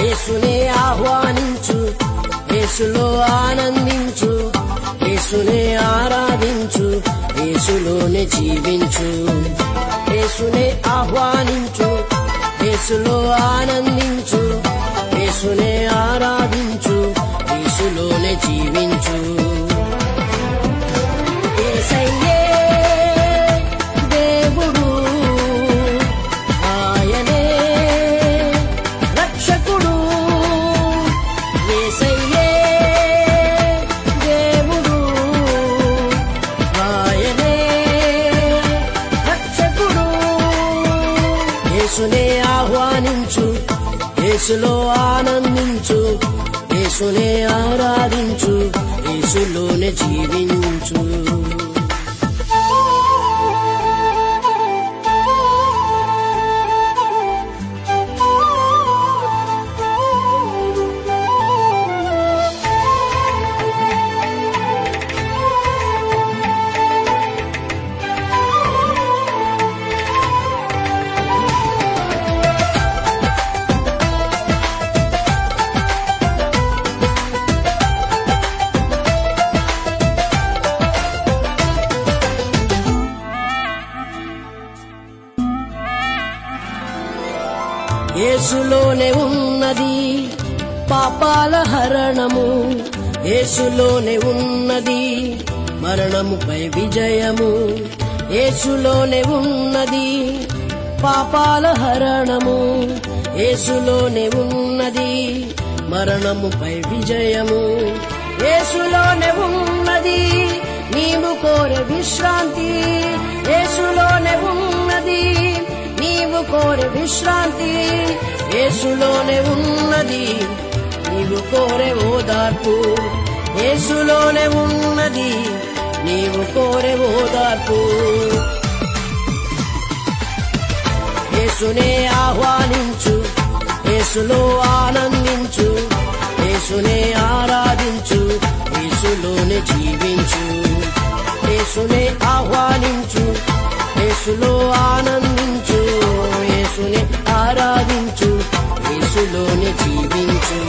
యేసునే ఆహ్వానించు యేసులో ఆనందించు యేసునే ఆరాధించు యేసులోనే జీవించు యేసునే ఆహ్వానించు యేసులో ఆనందించు యేసునే ఆరాధించు యేసులోనే జీవించు యేసయ్యే దేవుడు ఆయనే రక్షకుడు యేసయ్యే దేవుడు ఆయనే రక్షకుడు యేసునే ఆహ్వానించు యేసులో ఆనందించు యేసునే ఆరాధించు యేసులోనే జీవించు యేసులోనే ఉన్నది పాపాల హరణము యేసులోనే ఉన్నది మరణముపై విజయము యేసులోనే ఉన్నది పాపాల హరణము యేసులోనే ఉన్నది మరణముపై విజయము యేసులోనే ఉన్నది నీవు కోరే విశ్రాంతి యేసులోనే ఉన్నది నీవు కోరే విశ్రాంతి యేసులోనే ఉన్నది నీవు కోరే ఓదార్పు యేసులోనే ఉన్నది నీవు కోరే ఓదార్పు యేసునే ఆహ్వానించు యేసులో ఆనందించు యేసునే ఆరాధించు యేసులోనే జీవించు యేసునే ఆహ్వానించు యేసులో ఆనందించు యేసునే ఆరాధించు యేసులోనే జీవించు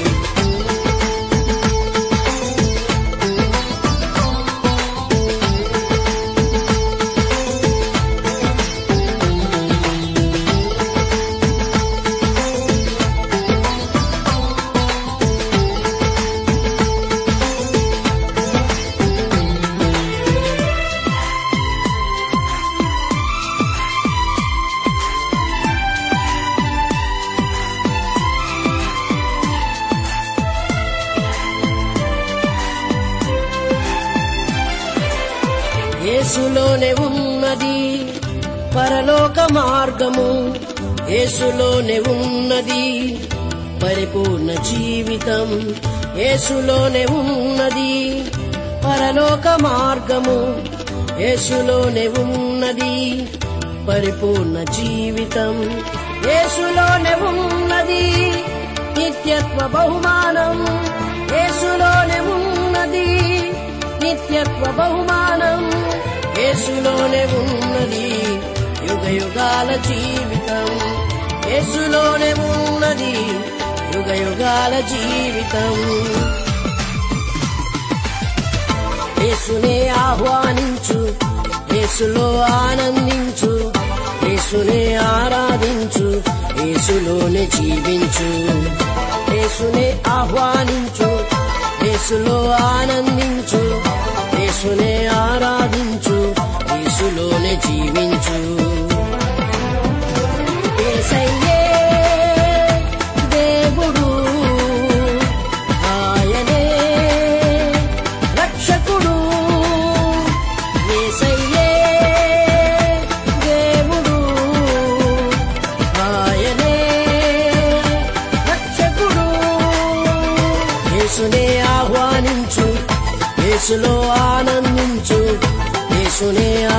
యేసులోనే ఉన్నది పరలోక మార్గము యేసులోనే ఉన్నది పరిపూర్ణ జీవితం యేసులోనే ఉన్నది పరలోక మార్గము యేసులోనే ఉన్నది పరిపూర్ణ జీవితం యేసులోనే ఉన్నది నిత్యత్వ బహుమానం యేసులోనే ఉన్నది నిత్యత్వ బహుమానం యేసులోనే ఉన్నది యుగ యుగాల జీవితం యేసులోనే ఉన్నది యుగ యుగాల జీవితం యేసునే ఆహ్వానించు యేసులో ఆనందించు యేసునే ఆరాధించు యేసులోనే జీవించు యేసునే ఆహ్వానించు యేసులో ఆనందించు యేసునే ఆరాధించు యేసులోనే జీవించు యేసయ్యే దేవుడు ఆయనే రక్షకుడు యేసయ్యే దేవుడు ఆయనే రక్షకుడు యేసునే ఆహ్వానించు యేసులో ఆనందించు యేసునే